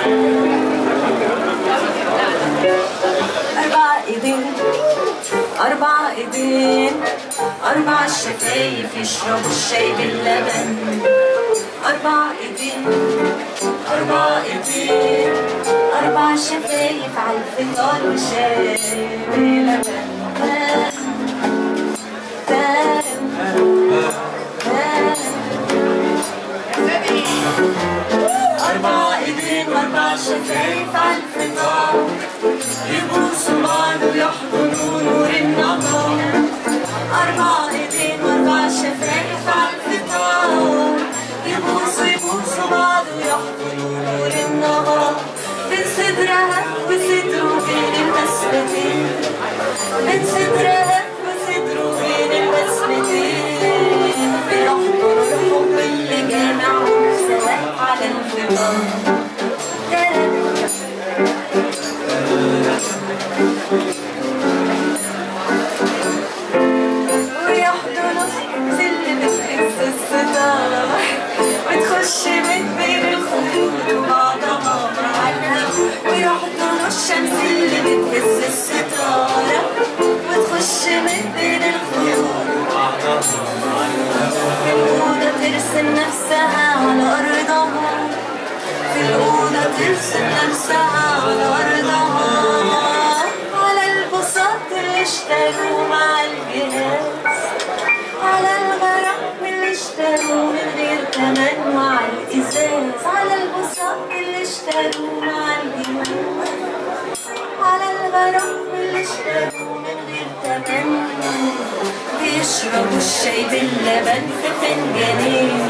أربع إيدين أربع إيدين أربع شفايف يشربوا الشاي باللبن أربع إيدين أربع إيدين أربع شفايف على الفطار وشاي بلبن تان تان أربع إيدين وأربع شفايف على الفطار يبوسوا بعض ويحضنوا نور النهار أربع إيدين وأربع شفايف على الفطار يبوسوا يبوسوا بعض ويحضنوا نور النهار بين صدرها وصدره بين البسمتين بين صدرها وصدره بين البسمتين بيحضنوا الحب اللي جامعهم سواء على الفطار ويحضنوا سلم الحس الستار وتخش من بين الخيوط وبعضها معاها ويحضنوا الشمس اللي بتهز الستارة وتخش من بين الخيوط في الأوضة ترسم نفسها على أرضها في الأوضة ترسم نفسها على أرضها على البساط اللي اشتروه مع الجهاز على الغرام اللي اشتروه من غير تمن مع الإزاز على البساط اللي اشتروه مع الجهاز على الغرام اللي اشتروه من غير تمن بيشربوا الشاي باللبن في فنجانين